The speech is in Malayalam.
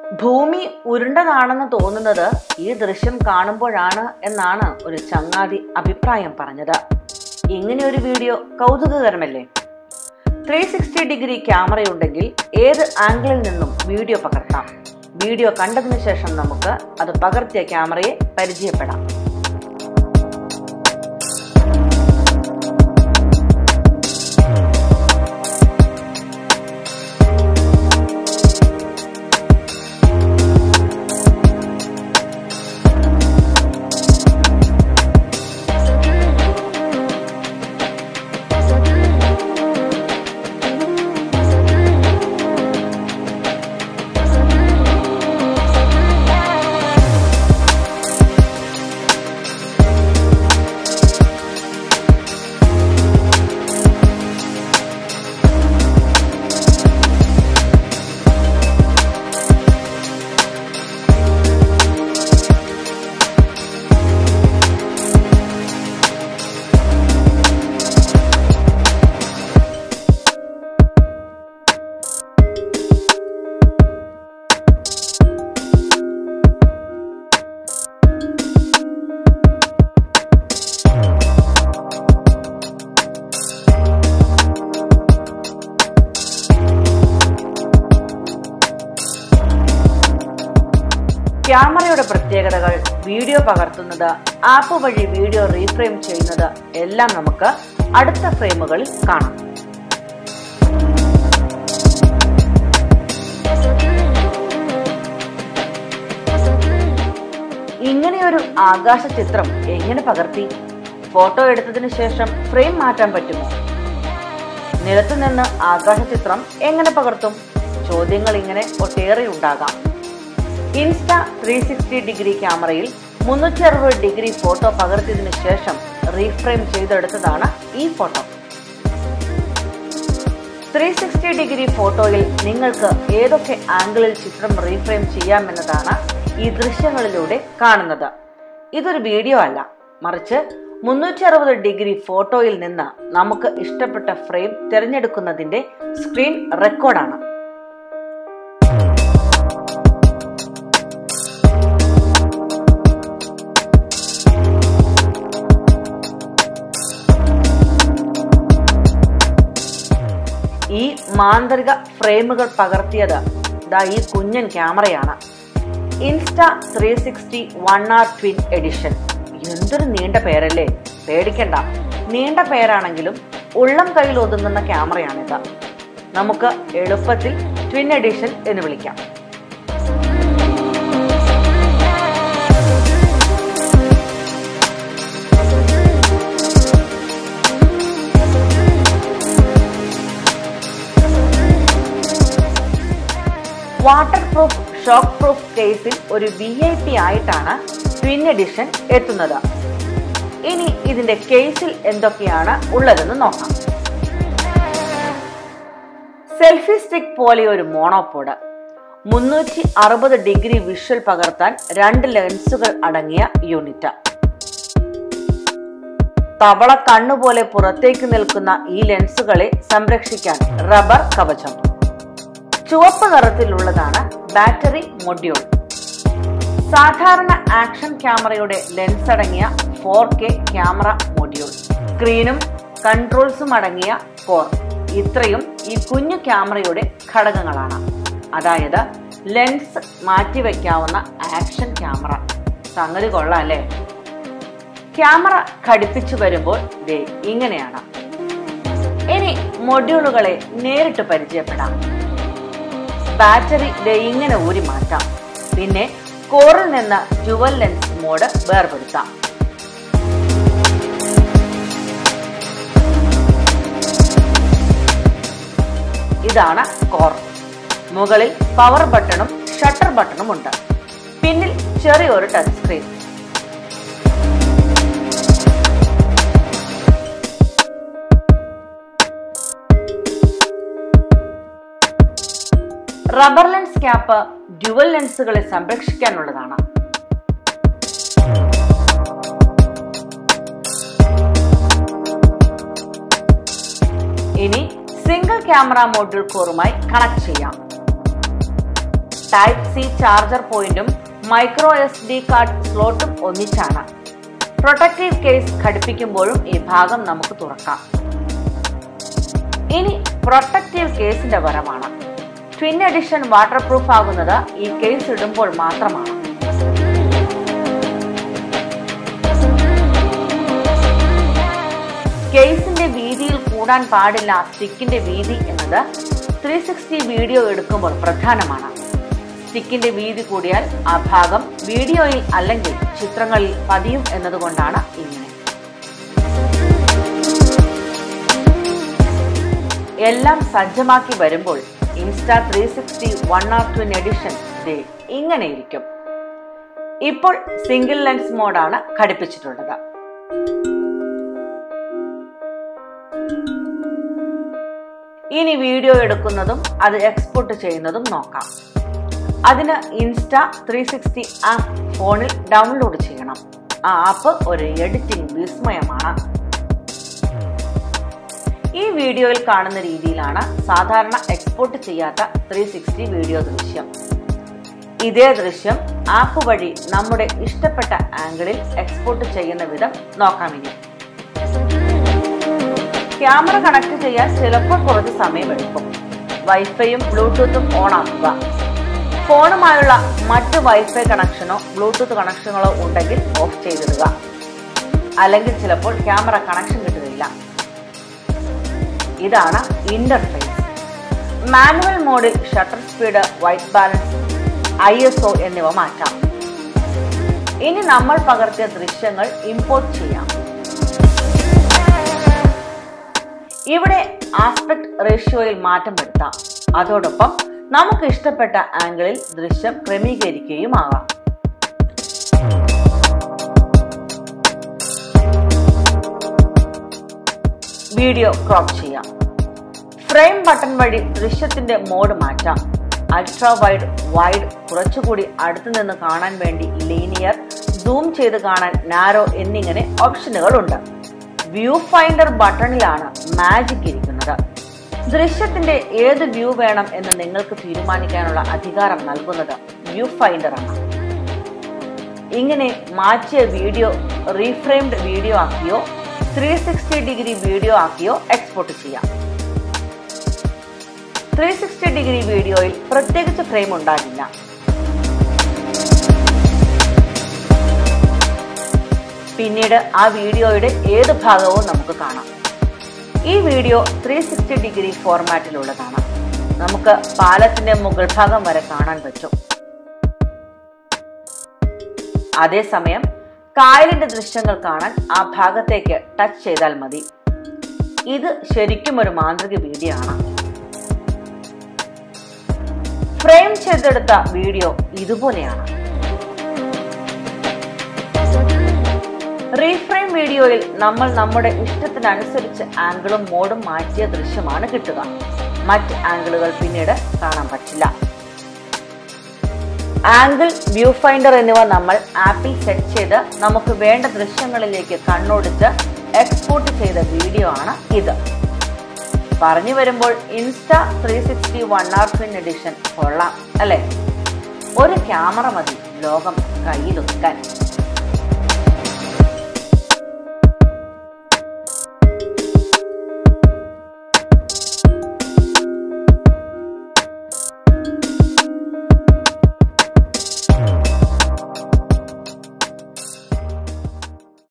ഭൂമി ഉരുണ്ടതാണെന്ന് തോന്നുന്നത് ഈ ദൃശ്യം കാണുമ്പോഴാണ് എന്നാണ് ഒരു ചങ്ങാതി അഭിപ്രായം പറഞ്ഞത് ഇങ്ങനെ ഒരു വീഡിയോ കൗതുകകരമല്ലേ ത്രീ സിക്സ്റ്റി ഡിഗ്രി ക്യാമറയുണ്ടെങ്കിൽ ഏത് ആംഗിളിൽ നിന്നും വീഡിയോ പകർത്താം വീഡിയോ കണ്ടതിന് ശേഷം നമുക്ക് അത് പകർത്തിയ ക്യാമറയെ പരിചയപ്പെടാം ക്യാമറയുടെ പ്രത്യേകതകൾ വീഡിയോ പകർത്തുന്നത് ആപ്പ് വഴി വീഡിയോ റീഫ്രെയിം ചെയ്യുന്നത് എല്ലാം നമുക്ക് അടുത്ത ഫ്രെയിമുകളിൽ കാണാം ഇങ്ങനെയൊരു ആകാശ ചിത്രം എങ്ങനെ പകർത്തി ഫോട്ടോ എടുത്തതിന് ശേഷം ഫ്രെയിം മാറ്റാൻ പറ്റുമോ നിലത്തു നിന്ന് ആകാശ ചിത്രം എങ്ങനെ പകർത്തും ചോദ്യങ്ങൾ ഇങ്ങനെ ഒട്ടേറെ ഉണ്ടാകാം ഇൻസ്റ്റ ത്രീ സിക്സ്റ്റി ഡിഗ്രി ക്യാമറയിൽ മുന്നൂറ്റി അറുപത് ഡിഗ്രി ഫോട്ടോ പകർത്തിയതിനു ശേഷം റീഫ്രെയിം ചെയ്തെടുത്തതാണ് ഈ ഫോട്ടോ ത്രീ സിക്സ്റ്റി ഡിഗ്രി ഫോട്ടോയിൽ നിങ്ങൾക്ക് ഏതൊക്കെ ആംഗിളിൽ ചിത്രം റീഫ്രെയിം ചെയ്യാമെന്നതാണ് ഈ ദൃശ്യങ്ങളിലൂടെ കാണുന്നത് ഇതൊരു വീഡിയോ അല്ല മറിച്ച് മുന്നൂറ്റി അറുപത് ഡിഗ്രി ഫോട്ടോയിൽ നിന്ന് നമുക്ക് ഇഷ്ടപ്പെട്ട ഫ്രെയിം തിരഞ്ഞെടുക്കുന്നതിന്റെ സ്ക്രീൻ റെക്കോർഡാണ് ഈ മാന്ത്രിക ഫ്രെയിമുകൾ പകർത്തിയത് ദാ ഈ കുഞ്ഞൻ ക്യാമറയാണ് Insta three sixty one R twin edition എന്തൊരു നീണ്ട പേരല്ലേ പേടിക്കണ്ട നീണ്ട പേരാണെങ്കിലും ഉള്ളം കയ്യിൽ ഒതുങ്ങുന്ന ക്യാമറയാണിത് നമുക്ക് എളുപ്പത്തിൽ ട്വിൻ എഡിഷൻ എന്ന് വിളിക്കാം വാട്ടർ പ്രൂഫ് ഷോക്ക് പ്രൂഫ് കേസിൽ ഒരു വി ഐ പി ആയിട്ടാണ് ട്വിൻ എഡിഷൻ എത്തുന്നത് ഇനി ഇതിന്റെ കേസിൽ എന്തൊക്കെയാണ് ഉള്ളതെന്ന് നോക്കാം സെൽഫി സ്റ്റിക്ക് പോലെ ഒരു മോണോപോഡ് മുന്നൂറ്റി അറുപത് ഡിഗ്രി വിഷ്വൽ പകർത്താൻ രണ്ട് ലെൻസുകൾ അടങ്ങിയ യൂണിറ്റ് തവള കണ്ണുപോലെ പുറത്തേക്ക് നിൽക്കുന്ന ഈ ലെൻസുകളെ സംരക്ഷിക്കാൻ റബ്ബർ കവചം ചുവപ്പ് നിറത്തിലുള്ളതാണ് ബാറ്ററി മൊഡ്യൂൾ സാധാരണ ആക്ഷൻ ക്യാമറയുടെ ലെൻസ് അടങ്ങിയ ഫോർ കെ ക്യാമറ മൊഡ്യൂൾ സ്ക്രീനും കൺട്രോൾസും അടങ്ങിയ കോർ ഇത്രയും ഈ കുഞ്ഞു ക്യാമറയുടെ ഘടകങ്ങളാണ് അതായത് ലെൻസ് മാറ്റിവെക്കാവുന്ന ആക്ഷൻ ക്യാമറ സംഗതി കൊള്ളാം അല്ലേ ക്യാമറ ഘടിപ്പിച്ചു വരുമ്പോൾ ദേ ഇങ്ങനെയാണ് ഇനി മൊഡ്യൂളുകളെ നേരിട്ട് പരിചയപ്പെടാം ബാറ്ററി ദേ ഇങ്ങനെ ഊരി മാറ്റാം പിന്നെ കോറിൽ നിന്ന് ഡ്യുവൽ ലെൻസ് മോഡ് വേർപെടുത്താം ഇതാണ് കോർ മുകളിൽ പവർ ബട്ടണും ഷട്ടർ ബട്ടണും ഉണ്ട് പിന്നിൽ ചെറിയൊരു touch screen rubber lens cap dual ലെൻസുകളെ സംരക്ഷിക്കാനുള്ളതാണ് ഇനി സിംഗിൾ ക്യാമറ മോഡ്യൂൾ കോറുമായി കണക്ട് ചെയ്യാം ടൈപ്പ് സി ചാർജർ പോയിന്റും മൈക്രോ എസ് ഡി കാർഡ് സ്ലോട്ടും ഒന്നിച്ചാണ് പ്രൊട്ടക്റ്റീവ് കേസ് ഘടിപ്പിക്കുമ്പോഴും ഈ ഭാഗം നമുക്ക് തുറക്കാം ഇനി പ്രൊട്ടക്റ്റീവ് കേസിന്റെ വരമാണ് ട്വിൻ എഡിഷൻ വാട്ടർ പ്രൂഫ് ആകുന്നത് ഈ കേസ് ഇടുമ്പോൾ മാത്രമാണ് കേസിന്റെ വീതിയിൽ കൂടാൻ പാടില്ല സ്റ്റിക്കിന്റെ വീതി എന്നത് ത്രീ സിക്സ്റ്റി വീഡിയോ എടുക്കുമ്പോൾ പ്രധാനമാണ് സ്റ്റിക്കിന്റെ വീതി കൂടിയാൽ ആ ഭാഗം വീഡിയോയിൽ അല്ലെങ്കിൽ ചിത്രങ്ങളിൽ പതിയും എന്നതുകൊണ്ടാണ് ഇങ്ങനെ എല്ലാം സജ്ജമാക്കി വരുമ്പോൾ Insta three sixty one R twin edition ദേ ഇങ്ങനെ ഇരിക്കും ഇപ്പോൾ സിംഗിൾ ലെൻസ് മോഡാണ് ഘടിപ്പിച്ചിട്ടുള്ളത് ഇനി വീഡിയോ എടുക്കുന്നതും അത് എക്സ്പോർട്ട് ചെയ്യുന്നതും നോക്കാം അതിന് ഇൻസ്റ്റ ത്രീ സിക്സ്റ്റി ആപ്പ് ഫോണിൽ ഡൗൺലോഡ് ചെയ്യണം ആ ആപ്പ് ഒരു എഡിറ്റിംഗ് വിസ്മയമാണ് ഈ വീഡിയോയിൽ കാണുന്ന രീതിയിലാണ് സാധാരണ എക്സ്പോർട്ട് ചെയ്യാത്ത ത്രീ സിക്സ്റ്റി വീഡിയോ ദൃശ്യം ഇതേ ദൃശ്യം ആപ്പ് വഴി നമ്മുടെ ഇഷ്ടപ്പെട്ട ആംഗിളിൽ എക്സ്പോർട്ട് ചെയ്യുന്ന വിധം നോക്കാമിനി ക്യാമറ കണക്ട് ചെയ്യാൻ ചിലപ്പോൾ കുറച്ച് സമയമെടുക്കും വൈഫൈയും ബ്ലൂടൂത്തും ഓൺ ആക്കുക ഫോണുമായുള്ള മറ്റ് വൈഫൈ കണക്ഷനോ ബ്ലൂടൂത്ത് കണക്ഷനുകളോ ഉണ്ടെങ്കിൽ ഓഫ് ചെയ്തിടുക അല്ലെങ്കിൽ ചിലപ്പോൾ ക്യാമറ കണക്ഷൻ കിട്ടുകയില്ല ഇതാണ് ഇന്റർഫേസ് മാനുവൽ മോഡിൽ shutter speed white balance I S O എന്നിവ മാറ്റാം ഇനി നമ്മൾ പകർത്തിയ ദൃശ്യങ്ങൾ ഇമ്പോർട്ട് ചെയ്യാം ഇവിടെ ആസ്പെക്ട് റേഷ്യോയിൽ മാറ്റം വരുത്താം അതോടൊപ്പം നമുക്ക് ഇഷ്ടപ്പെട്ട ആംഗിളിൽ ദൃശ്യം ക്രമീകരിക്കുകയുമാകാം വീഡിയോ ക്രോപ്പ് ചെയ്യാം ഫ്രെയിം ബട്ടൺ വഴി ദൃശ്യത്തിന്റെ മോഡ് മാറ്റാം അൾട്രാ വൈഡ് വൈഡ് കുറച്ചുകൂടി അടുത്തു നിന്ന് കാണാൻ വേണ്ടി ലീനിയർ സൂം ചെയ്ത് കാണാൻ നാരോ എന്നിങ്ങനെ ഓപ്ഷനുകൾ ഉണ്ട് വ്യൂ ഫൈൻഡർ ബട്ടണിലാണ് മാജിക് ഇരിക്കുന്നത് ദൃശ്യത്തിന്റെ ഏത് വ്യൂ വേണം എന്ന് നിങ്ങൾക്ക് തീരുമാനിക്കാനുള്ള അധികാരം നൽകുന്നത് വ്യൂ ഫൈൻഡർ ആണ് ഇങ്ങനെ മാറ്റിയ വീഡിയോ റീഫ്രെയിംഡ് വീഡിയോ ആക്കിയോ ത്രീ സിക്സ്റ്റി ഡിഗ്രി വീഡിയോ ആക്കിയോ എക്സ്പോർട്ട് ചെയ്യാം ത്രീ സിക്സ്റ്റി ഡിഗ്രി വീഡിയോയിൽ പ്രത്യേകിച്ച് ഫ്രെയിം ഉണ്ടാകില്ല പിന്നീട് ആ വീഡിയോയുടെ ഏത് ഭാഗവും നമുക്ക് കാണാം ഈ വീഡിയോ ത്രീ സിക്സ്റ്റി ഡിഗ്രി ഫോർമാറ്റിലുള്ളതാണ് നമുക്ക് പാലത്തിന്റെ മുകൾ ഭാഗം വരെ കാണാൻ പറ്റും അതേസമയം കായലിന്റെ ദൃശ്യങ്ങൾ കാണാൻ ആ ഭാഗത്തേക്ക് ടച്ച് ചെയ്താൽ മതി ഇത് ശരിക്കും ഒരു മാന്ത്രിക വീഡിയോ ആണ് ഫ്രെയിം ചെയ്തെടുത്ത വീഡിയോ ഇതുപോലെയാണ് റീഫ്രെയിം വീഡിയോയിൽ നമ്മൾ നമ്മുടെ ഇഷ്ടത്തിനനുസരിച്ച് ആംഗിളും മോഡും മാറ്റിയ ദൃശ്യമാണ് കിട്ടുക മറ്റ് ആംഗിളുകൾ പിന്നീട് കാണാൻ പറ്റില്ല ആംഗിൾ വ്യൂ ഫൈൻഡർ എന്നിവ നമ്മൾ ആപ്പിൽ സെറ്റ് ചെയ്ത് നമുക്ക് വേണ്ട ദൃശ്യങ്ങളിലേക്ക് കണ്ണോടിച്ച് എക്സ്പോർട്ട് ചെയ്ത വീഡിയോ ആണ് ഇത് പറഞ്ഞു വരുമ്പോൾ Insta three sixty one R twin edition കൊള്ളാം അല്ലേ ഒരു ക്യാമറ മതി ലോകം കയ്യിലൊതുക്കാൻ